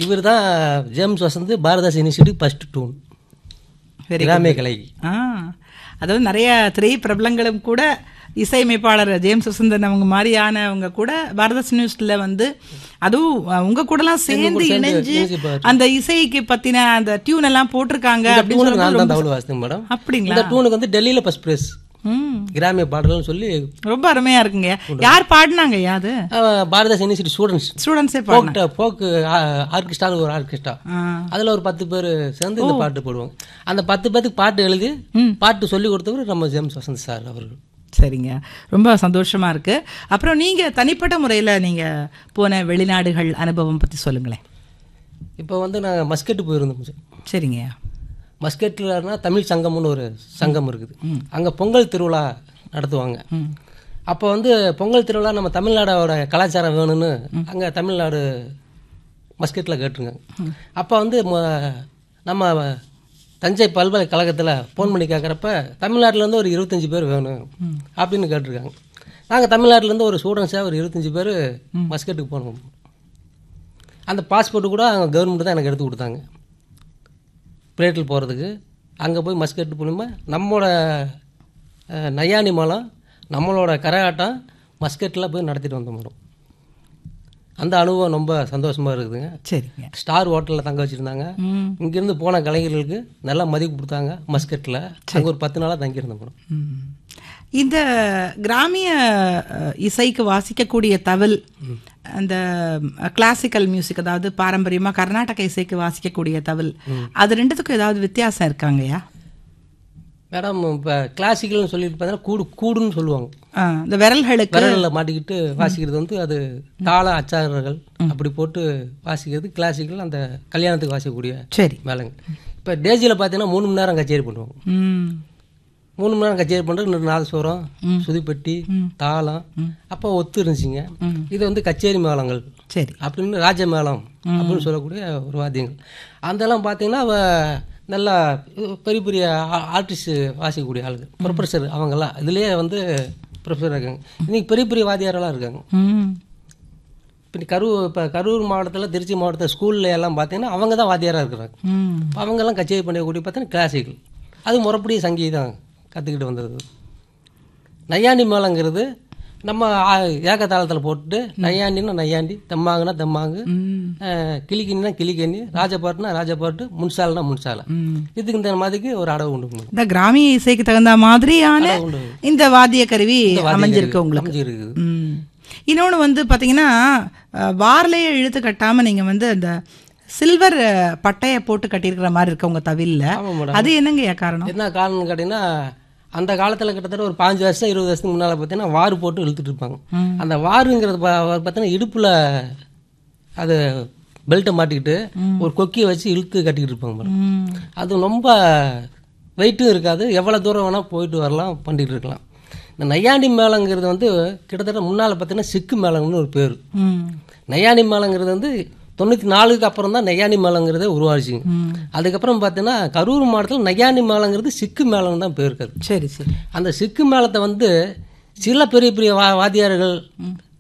இவர் தான் ஜேம்ஸ் வசந்த் பாரதாஸ் யூனிவர்சிட்டி ஃபர்ஸ்ட் டூன் வெரி கிராமிய கலை ஆ அதாவது நிறைய திரை பிரபலங்களும் கூட இசையமைப்பாளர் ஜேம்ஸ் வசந்தன் அவங்க மாதிரியானவங்க கூட பாரத யூனிவர்சிட்டியில் வந்து அதுவும் அஹ், உங்க கூடலாம் சேர்ந்து இணைஞ்சு இணைஞ்சு பாரு. அந்த இசைக்கு பத்தின அந்த டியூன் எல்லாம் போட்டிருக்காங்க இந்த அப்படின்னு டூனுக்கு நான் சொல்லும்போது தான் தவறு வாசித்தேன் மேடம் அப்படிங்களா இந்த டூனுக்கு வந்து டெல்லியில் ஃபர்ஸ்ட் ப்ரைஸ் ம் கிராமிய பாடல்னு சொல்லி ரொம்ப அருமையா இருக்குங்க யார் பாடினாங்க அது அஹ், பாரதாஸ் யூனிவர்சிட்டி ஸ்டூடெண்ட்ஸ் ஸ்டூடெண்ட்ஸே பாடினாங்க ஃபோக் ஃபோக்கு ஆர்கெஸ்ட்ரான்னு ஒரு ஆர்கெஸ்ட்ரா ஆ. அதில் ஒரு பத்து பேர் சேர்ந்து இந்த பாட்டு போடுவாங்க அந்த பத்து பேத்துக்கு பாட்டு எழுதி பாட்டு சொல்லி கொடுத்தவர் நம்ம ஜேம்ஸ் வசந்த் சார் அவர்கள் சரிங்க ரொம்ப சந்தோஷமா இருக்கு அப்புறம் நீங்க தனிப்பட்ட முறையில நீங்க போன வெளிநாடுகள் அனுபவம் பத்தி சொல்லுங்களேன் இப்போ வந்து நாங்கள் மஸ்கெட்டு போயிருந்தோம் சார். சரிங்க மஸ்கெட்லனா தமிழ் சங்கம்னு ஒரு சங்கம் இருக்குது அங்கே பொங்கல் திருவிழா நடத்துவாங்க ம் அப்போ வந்து பொங்கல் திருவிழா நம்ம தமிழ்நாடோட கலாச்சாரம் வேணும்னு அங்கே தமிழ்நாடு மஸ்கெட்டில் கேட்டுருங்க அப்போ வந்து ம- நம்ம தஞ்சை பல்கலைக்கழகத்தில் ஃபோன் பண்ணி கேட்குறப்ப தமிழ்நாட்டிலேருந்து ஒரு இருபத்தஞ்சி பேர் வேணும் அப்படின்னு கேட்டிருக்காங்க நாங்கள் தமிழ்நாட்டிலேருந்து ஒரு ஸ்டூடெண்ட்ஸாக ஒரு இருபத்தஞ்சி பேர் மஸ்கெட்டுக்கு போனோம் அந்த பாஸ்போர்ட்டு கூட அவங்க கவர்மெண்ட் தான் எனக்கு எடுத்து கொடுத்தாங்க பிளேட்டில் போகிறதுக்கு அங்கே போய் மஸ்கெட்டு மூலிமா நம்மளோட அஹ், நையாணி மலம் நம்மளோட கரகாட்டம் மஸ்கெட்டில் போய் நடத்திட்டு வந்தோம் மேடம் அந்த அனுபவம் ரொம்ப சந்தோஷமாக இருக்குதுங்க சரிங்க ஸ்டார் ஹோட்டலில் தங்க வச்சுருந்தாங்க ம் இங்கேருந்து போன கலைஞர்களுக்கு நல்லா மதிப்பு கொடுத்தாங்க மஸ்கெட்டில் அங்கே ஒரு பத்து நாளாக தங்கியிருந்தோம் மேடம் ம். இந்த கிராமிய அஹ், இசைக்கு வாசிக்கக்கூடிய தவில் அந்த கிளாசிக்கல் மியூசிக் அதாவது பாரம்பரியமா கர்நாடக இசைக்கு வாசிக்கக்கூடிய தவில் அது ரெண்டுத்துக்கும் ஏதாவது வித்தியாசம் இருக்காங்கய்யா மேடம் இப்போ கிளாசிக்கல்னு சொல்லிட்டு பார்த்தீங்கன்னா கூடு கூடுன்னு சொல்லுவாங்க ஆ, இந்த விரல்களுக்கு விரலில் மாட்டிக்கிட்டு வாசிக்கிறது வந்து அது தாள அச்சாரர்கள் அப்படி போட்டு வாசிக்கிறது கிளாசிக்கல் அந்த கல்யாணத்துக்கு வாசிக்கக்கூடிய சரி மேலங்க இப்போ டேஜியில் பார்த்தீங்கன்னா மூணு மணி நேரம் கச்சேரி பண்ணுவாங்க ம் மூணு மணி நேரம் கச்சேரி பண்ணுறது இன்னொரு நாதஸ்வரம் சுதிப்பெட்டி தாளம் அப்போ ஒத்து இருந்துச்சுங்க இது வந்து கச்சேரி மேளங்கள் சரி அப்படின்னு ராஜ மேளம் அப்படின்னு சொல்லக்கூடிய ஒரு வாத்தியங்கள் அதெல்லாம் பார்த்தீங்கன்னா அவ நல்லா பெரிய பெரிய ஆர்டிஸ்ட் வாசிக்கக்கூடிய ஆளுங்க ப்ரொஃபஸர் அவங்கெல்லாம் இதுலேயே வந்து ப்ரொஃபஸர் இருக்காங்க இன்னைக்கு பெரிய பெரிய வாத்தியாரெல்லாம் இருக்காங்க ம் இப்போ கரூர் இப்போ கரூர் மாவட்டத்தில் திருச்சி மாவட்டத்தில் ஸ்கூல்ல எல்லாம் பார்த்தீங்கன்னா அவங்க தான் வாத்தியாராக இருக்கிறாங்க ம் அவங்கெல்லாம் கச்சேரி பண்ணக்கூடிய பார்த்தீங்கன்னா கிளாசிக்கல் அது முறைப்படி சங்கீதம் கற்றுக்கிட்டு வந்தது நையாண்டி மேளங்கிறது நம்ம ஆ- ஏகதாளத்தில் போட்டுட்டு நையாண்டின்னா நையாண்டி தெம்மாங்குனா தெம்மாங்கு ம் அஹ், கிளிக்கினா கிளிக்கண்ணி ராஜபாட்டுனா ராஜபாட்டு முன்சால்னா முன்சாலை ம் இதுக்கு இந்த மாதிரிக்கு ஒரு அடவு உண்டு மேடம். இந்த கிராமிய இசைக்கு தகுந்த மாதிரியான உண்டு. இந்த வாத்திய கருவி அமைஞ்சிருக்கு உங்களுக்கு அமைஞ்சிருக்குது ம் இன்னொன்று வந்து பார்த்தீங்கன்னா அஹ், வார்லையே இழுத்து கட்டாமல் நீங்கள் வந்து அந்த சில்வர் அஹ், பட்டைய போட்டு கட்டியிருக்கிற மாதிரி இருக்கு உங்க தவில்ல ஆமாம் மேடம் அது என்னங்கய்யா காரணம் என்ன காரணம்னு கேட்டிங்கன்னா அந்த காலத்தில் கிட்டத்தட்ட ஒரு பாஞ்சு வருஷம் இருபது வருஷத்துக்கு முன்னால் பார்த்தீங்கன்னா வாறு போட்டு இழுத்துட்டு இருப்பாங்க அந்த வாருங்கிறது பா- பார்த்தீங்கன்னா இடுப்பில் அது பெல்ட்டை மாட்டிக்கிட்டு ஒரு கொக்கியை வச்சு இழுத்து கட்டிக்கிட்டு இருப்பாங்க மேடம் ம் அது ரொம்ப வெயிட்டும் இருக்காது எவ்வளோ தூரம் வேணால் போயிட்டு வரலாம் பண்ணிட்டு இருக்கலாம் இந்த நையாண்டி மேளங்கிறது வந்து கிட்டத்தட்ட முன்னால் பார்த்தீங்கன்னா சிக்கு மேளங்கன்னு ஒரு பேர் ம் நையாண்டி மேளங்கிறது வந்து தொண்ணூற்றி நாலுக்கு அப்புறம் தான் நையாண்டி மேளங்கிறதே உருவாச்சுங்க ம் அதுக்கப்புறம் பார்த்தீங்கன்னா கரூர் மாவட்டத்தில் நையாண்டி மேளங்கிறது சிக்கு மேளம் தான் பேர் இருக்காது சரி சரி அந்த சிக்கு மேளத்தை வந்து சில பெரிய பெரிய வா வாத்தியார்கள்